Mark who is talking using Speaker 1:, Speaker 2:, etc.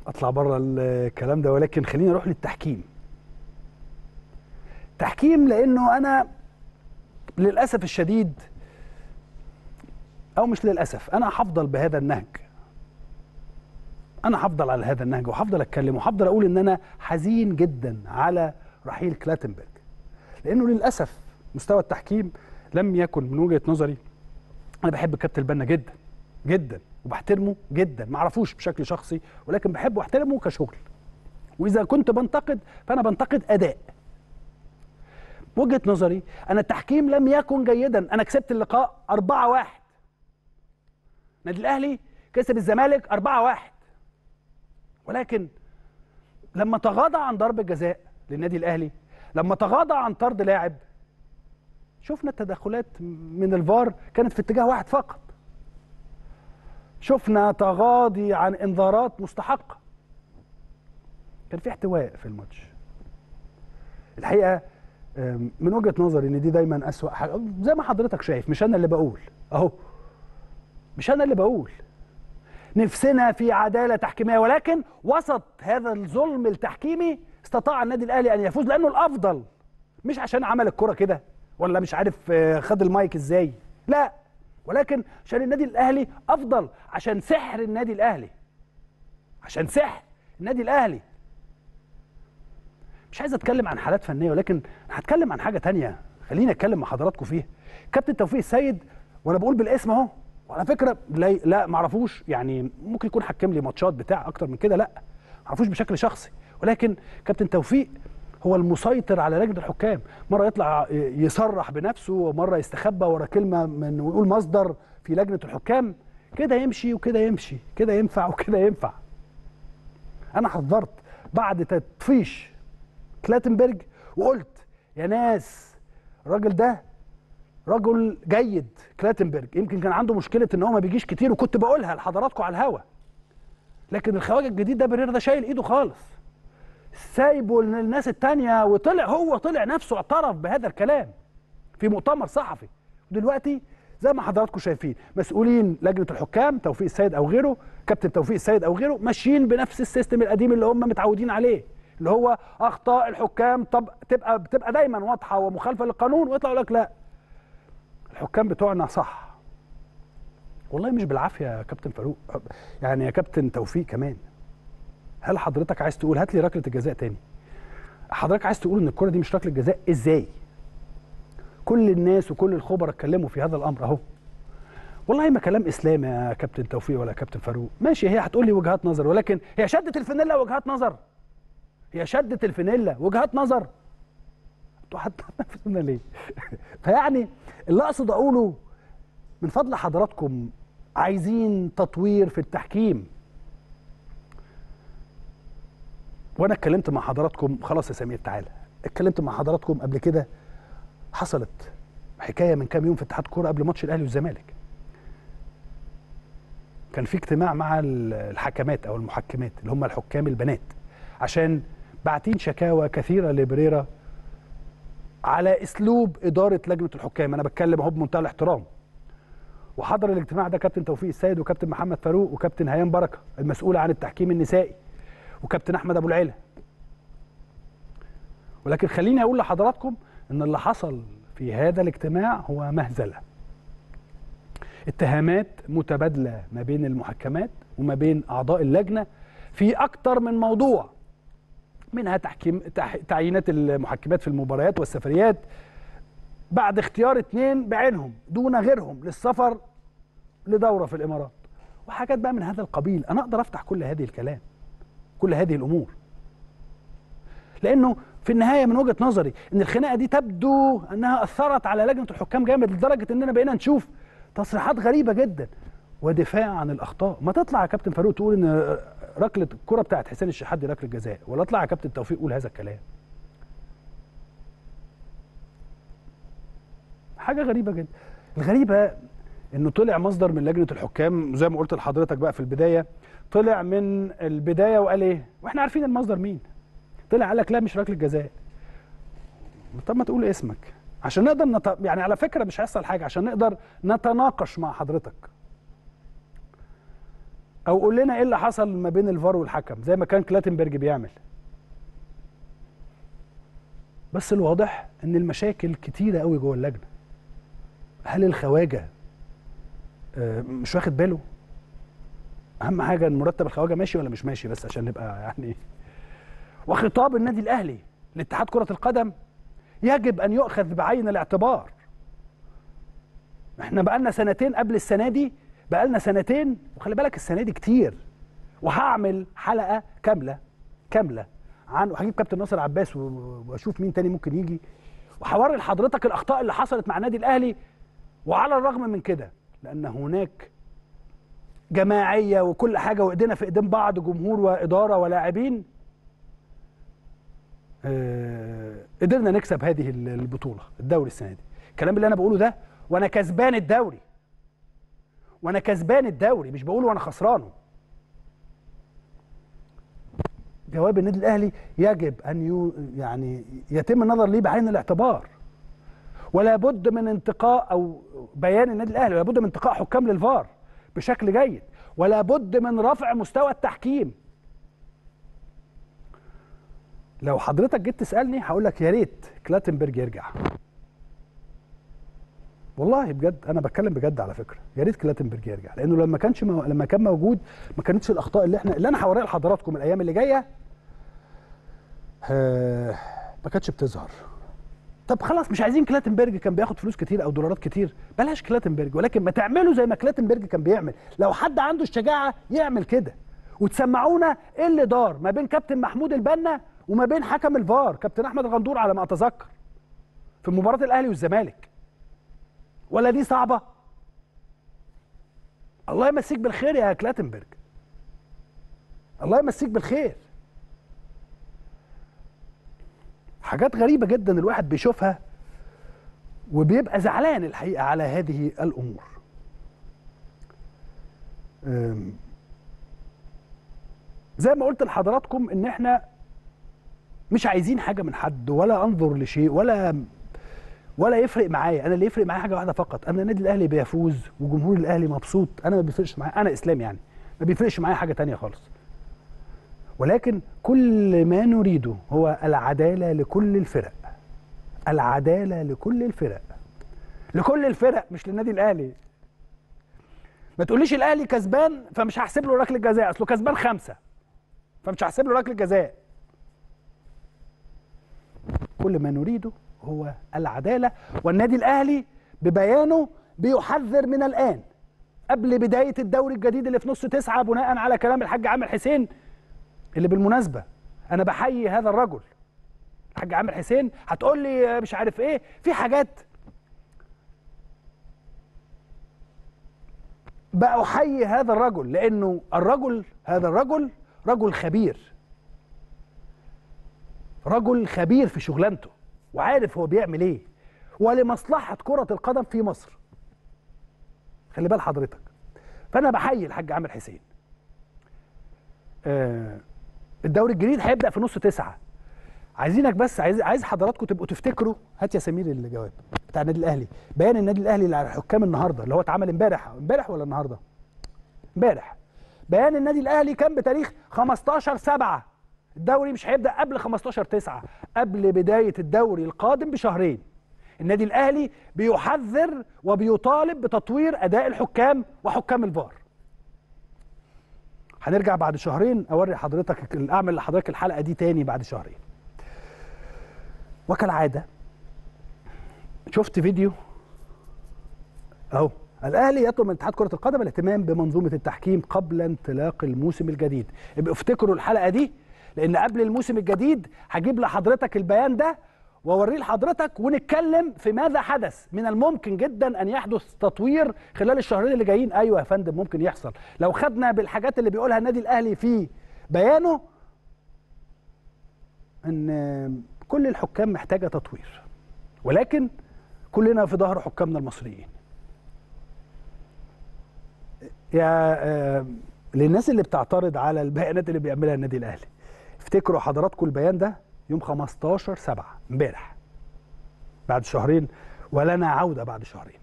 Speaker 1: اطلع بره الكلام ده ولكن خليني اروح للتحكيم تحكيم لانه انا للاسف الشديد او مش للاسف انا هفضل بهذا النهج انا هفضل على هذا النهج وهفضل اتكلم وهفضل اقول ان انا حزين جدا على رحيل كلاتنبرج لانه للاسف مستوى التحكيم لم يكن من وجهه نظري انا بحب كابتن البنا جدا جدا وبحترمه جدا ما اعرفوش بشكل شخصي ولكن بحبه واحترمه كشغل واذا كنت بنتقد فانا بنتقد اداء وجهه نظري انا التحكيم لم يكن جيدا انا كسبت اللقاء 4 1 نادي الاهلي كسب الزمالك 4 1 ولكن لما تغاضى عن ضربه جزاء للنادي الاهلي لما تغاضى عن طرد لاعب شفنا التدخلات من الفار كانت في اتجاه واحد فقط شفنا تغاضي عن انذارات مستحقه كان في احتواء في الماتش الحقيقه من وجهه نظري ان دي دايما اسوا حاجه زي ما حضرتك شايف مش انا اللي بقول اهو مش انا اللي بقول نفسنا في عداله تحكيميه ولكن وسط هذا الظلم التحكيمي استطاع النادي الاهلي ان يفوز لانه الافضل مش عشان عمل الكره كده ولا مش عارف خد المايك ازاي لا ولكن عشان النادي الاهلي افضل عشان سحر النادي الاهلي عشان سحر النادي الاهلي مش عايز اتكلم عن حالات فنيه ولكن هتكلم عن حاجه تانية خليني اتكلم مع حضراتكم فيها كابتن توفيق السيد وانا بقول بالاسم اهو وعلى فكره لا لا ما اعرفوش يعني ممكن يكون حكم لي ماتشات بتاع اكتر من كده لا ما اعرفوش بشكل شخصي ولكن كابتن توفيق هو المسيطر على لجنه الحكام مره يطلع يصرح بنفسه ومره يستخبى ورا كلمه من ويقول مصدر في لجنه الحكام كده يمشي وكده يمشي كده ينفع وكده ينفع انا حذرت بعد تطفيش كلاتنبرج وقلت يا ناس الراجل ده رجل جيد كلاتنبرج يمكن كان عنده مشكله ان هو ما بيجيش كتير وكنت بقولها لحضراتكم على الهوا لكن الخواجه الجديد ده بريرا ده شايل ايده خالص سايبه للناس التانية وطلع هو طلع نفسه اعترف بهذا الكلام في مؤتمر صحفي ودلوقتي زي ما حضراتكم شايفين مسؤولين لجنه الحكام توفيق السيد او غيره كابتن توفيق السيد او غيره ماشيين بنفس السيستم القديم اللي هم متعودين عليه اللي هو اخطاء الحكام طب تبقى بتبقى دايما واضحه ومخالفه للقانون ويطلع يقول لك لا الحكام بتوعنا صح والله مش بالعافيه يا كابتن فاروق يعني يا كابتن توفيق كمان هل حضرتك عايز تقول هات لي ركله الجزاء تاني حضرتك عايز تقول ان الكره دي مش ركله جزاء ازاي كل الناس وكل الخبراء اتكلموا في هذا الامر اهو والله ما كلام اسلامي يا كابتن توفيق ولا كابتن فاروق ماشي هي هتقول لي وجهات نظر ولكن هي شده الفانيلا وجهات نظر هي شده الفانيلا وجهات نظر انتوا هتنافسونا ليه فيعني اللي اقصد اقوله من فضل حضراتكم عايزين تطوير في التحكيم وانا اتكلمت مع حضراتكم خلاص يا سمير تعالى اتكلمت مع حضراتكم قبل كده حصلت حكايه من كام يوم في اتحاد الكوره قبل ماتش الاهلي والزمالك كان في اجتماع مع الحكمات او المحكمات اللي هم الحكام البنات عشان باعتين شكاوى كثيره لبريرا على اسلوب اداره لجنه الحكام انا بتكلم اهو بمنتهى الاحترام وحضر الاجتماع ده كابتن توفيق السيد وكابتن محمد فاروق وكابتن هيام بركه المسؤول عن التحكيم النسائي وكابتن احمد ابو العيله ولكن خليني اقول لحضراتكم ان اللي حصل في هذا الاجتماع هو مهزله اتهامات متبادله ما بين المحكمات وما بين اعضاء اللجنه في اكتر من موضوع منها تحكيم تعيينات المحكمات في المباريات والسفريات بعد اختيار اثنين بعينهم دون غيرهم للسفر لدوره في الامارات وحاجات بقى من هذا القبيل انا اقدر افتح كل هذه الكلام كل هذه الامور لانه في النهايه من وجهه نظري ان الخناقه دي تبدو انها اثرت على لجنه الحكام جامد لدرجه اننا بقينا نشوف تصريحات غريبه جدا ودفاع عن الاخطاء ما تطلع يا كابتن فاروق تقول ان ركله الكره بتاعت حسين الشحات دي ركله جزاء ولا اطلع يا كابتن توفيق قول هذا الكلام حاجه غريبه جدا الغريبه انه طلع مصدر من لجنه الحكام زي ما قلت لحضرتك بقى في البدايه طلع من البدايه وقال ايه واحنا عارفين المصدر مين طلع قال لك لا مش ركله جزاء طب ما تقول اسمك عشان نقدر نت... يعني على فكره مش هيحصل حاجه عشان نقدر نتناقش مع حضرتك او قول لنا ايه اللي حصل ما بين الفار والحكم زي ما كان كلاتنبرج بيعمل بس الواضح ان المشاكل كتيره قوي جوه اللجنه هل الخواجه آه، مش واخد باله اهم حاجه ان مرتب الخواجه ماشي ولا مش ماشي بس عشان نبقى يعني وخطاب النادي الاهلي لاتحاد كره القدم يجب ان يؤخذ بعين الاعتبار احنا بقالنا سنتين قبل السنه دي بقالنا سنتين وخلي بالك السنه دي كتير وهعمل حلقه كامله كامله عن وهجيب كابتن ناصر عباس و- واشوف مين تاني ممكن يجي وهوري لحضرتك الاخطاء اللي حصلت مع النادي الاهلي وعلى الرغم من كده لان هناك جماعيه وكل حاجه وايدينا في ايدين بعض جمهور واداره ولاعبين آه، قدرنا نكسب هذه ال- البطوله الدوري السنه دي الكلام اللي انا بقوله ده وانا كسبان الدوري وانا كسبان الدوري مش بقوله وانا خسرانه جواب النادي الاهلي يجب ان يو يعني يتم النظر ليه بعين الاعتبار ولا بد من انتقاء او بيان النادي الاهلي ولا بد من انتقاء حكام للفار بشكل جيد ولا بد من رفع مستوى التحكيم لو حضرتك جيت تسالني هقول لك يا ريت كلاتنبرج يرجع والله بجد انا بتكلم بجد على فكره يا ريت كلاتنبرج يرجع لانه لما كانش مو... لما كان موجود ما كانتش الاخطاء اللي احنا اللي انا هوريها لحضراتكم الايام اللي جايه آه، ما كانتش بتظهر طب خلاص مش عايزين كلاتنبرج كان بياخد فلوس كتير او دولارات كتير بلاش كلاتنبرج ولكن ما تعملوا زي ما كلاتنبرج كان بيعمل لو حد عنده الشجاعه يعمل كده وتسمعونا ايه اللي دار ما بين كابتن محمود البنا وما بين حكم الفار كابتن احمد الغندور على ما اتذكر في مباراه الاهلي والزمالك ولا دي صعبه الله يمسيك بالخير يا كلاتنبرج الله يمسيك بالخير حاجات غريبه جدا الواحد بيشوفها وبيبقى زعلان الحقيقه على هذه الامور أم، زي ما قلت لحضراتكم ان احنا مش عايزين حاجه من حد ولا انظر لشيء ولا ولا يفرق معايا انا اللي يفرق معايا حاجه واحده فقط انا النادي الاهلي بيفوز وجمهور الاهلي مبسوط انا ما بيفرقش معايا انا اسلام يعني ما بيفرقش معايا حاجه تانية خالص ولكن كل ما نريده هو العداله لكل الفرق العداله لكل الفرق لكل الفرق مش للنادي الاهلي ما تقوليش الاهلي كسبان فمش هحسب له ركله جزاء اصله كسبان خمسه فمش هحسب له ركله جزاء كل ما نريده هو العداله والنادي الاهلي ببيانه بيحذر من الان قبل بدايه الدوري الجديد اللي في نص تسعه بناء على كلام الحاج عامر حسين اللي بالمناسبه انا بحيي هذا الرجل الحاج عامر حسين هتقول لي مش عارف ايه في حاجات بأحيي هذا الرجل لأنه الرجل هذا الرجل رجل خبير رجل خبير في شغلانته وعارف هو بيعمل ايه ولمصلحة كرة القدم في مصر خلي بال حضرتك فأنا بحيي الحاج عامر حسين آه الدوري الجديد هيبدأ في نص تسعة عايزينك بس عايز عايز حضراتكم تبقوا تفتكروا هات يا سمير الجواب بتاع النادي الاهلي بيان النادي الاهلي على الحكام النهارده اللي هو اتعمل امبارح امبارح ولا النهارده امبارح بيان النادي الاهلي كان بتاريخ 15 7 الدوري مش هيبدا قبل 15 9 قبل بدايه الدوري القادم بشهرين النادي الاهلي بيحذر وبيطالب بتطوير اداء الحكام وحكام الفار هنرجع بعد شهرين اوري حضرتك اعمل لحضرتك الحلقه دي تاني بعد شهرين وكالعاده شفت فيديو اهو الاهلي يطلب من اتحاد كره القدم الاهتمام بمنظومه التحكيم قبل انطلاق الموسم الجديد يبقى افتكروا الحلقه دي لان قبل الموسم الجديد هجيب لحضرتك البيان ده واوريه لحضرتك ونتكلم في ماذا حدث من الممكن جدا ان يحدث تطوير خلال الشهرين اللي جايين ايوه يا فندم ممكن يحصل لو خدنا بالحاجات اللي بيقولها النادي الاهلي في بيانه ان كل الحكام محتاجه تطوير ولكن كلنا في ظهر حكامنا المصريين يا آه للناس اللي بتعترض على البيانات اللي بيعملها النادي الاهلي افتكروا حضراتكم البيان ده يوم 15 7 امبارح بعد شهرين ولنا عوده بعد شهرين